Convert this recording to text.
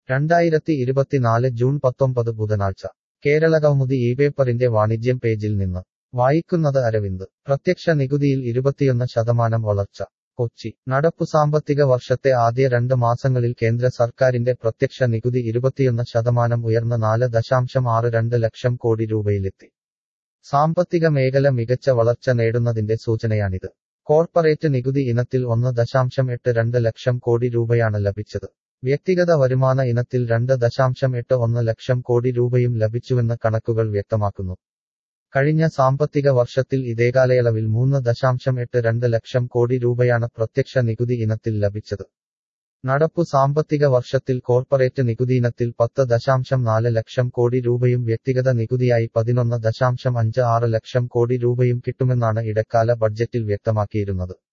രണ്ടായിരത്തി ഇരുപത്തിനാല് ജൂൺ പത്തൊമ്പത് ബുധനാഴ്ച കേരള കൗമുദി ഈ പേപ്പറിന്റെ വാണിജ്യം പേജിൽ നിന്ന് വായിക്കുന്നത് അരവിന്ദ് പ്രത്യക്ഷ നികുതിയിൽ ഇരുപത്തിയൊന്ന് ശതമാനം വളർച്ച കൊച്ചി നടപ്പു സാമ്പത്തിക വർഷത്തെ ആദ്യ രണ്ട് മാസങ്ങളിൽ കേന്ദ്ര സർക്കാരിന്റെ പ്രത്യക്ഷ നികുതി ഇരുപത്തിയൊന്ന് ശതമാനം ഉയർന്ന് നാല് ദശാംശം ആറ് രണ്ട് ലക്ഷം കോടി രൂപയിലെത്തി സാമ്പത്തിക മേഖല മികച്ച വളർച്ച നേടുന്നതിന്റെ സൂചനയാണിത് കോർപ്പറേറ്റ് നികുതി ഇനത്തിൽ ഒന്ന് ദശാംശം എട്ട് രണ്ട് ലക്ഷം കോടി രൂപയാണ് ലഭിച്ചത് വ്യക്തിഗത വരുമാന ഇനത്തിൽ രണ്ട് ദശാംശം എട്ട് ഒന്ന് ലക്ഷം കോടി രൂപയും ലഭിച്ചുവെന്ന് കണക്കുകൾ വ്യക്തമാക്കുന്നു കഴിഞ്ഞ സാമ്പത്തിക വർഷത്തിൽ ഇതേ കാലയളവിൽ മൂന്ന് ദശാംശം എട്ട് രണ്ട് ലക്ഷം കോടി രൂപയാണ് പ്രത്യക്ഷ നികുതി ഇനത്തിൽ ലഭിച്ചത് നടപ്പു സാമ്പത്തിക വർഷത്തിൽ കോർപ്പറേറ്റ് നികുതി ഇനത്തിൽ പത്ത് ദശാംശം നാല് ലക്ഷം കോടി രൂപയും വ്യക്തിഗത നികുതിയായി പതിനൊന്ന് ദശാംശം അഞ്ച് ആറ് ലക്ഷം കോടി രൂപയും കിട്ടുമെന്നാണ് ഇടക്കാല ബഡ്ജറ്റിൽ വ്യക്തമാക്കിയിരുന്നത്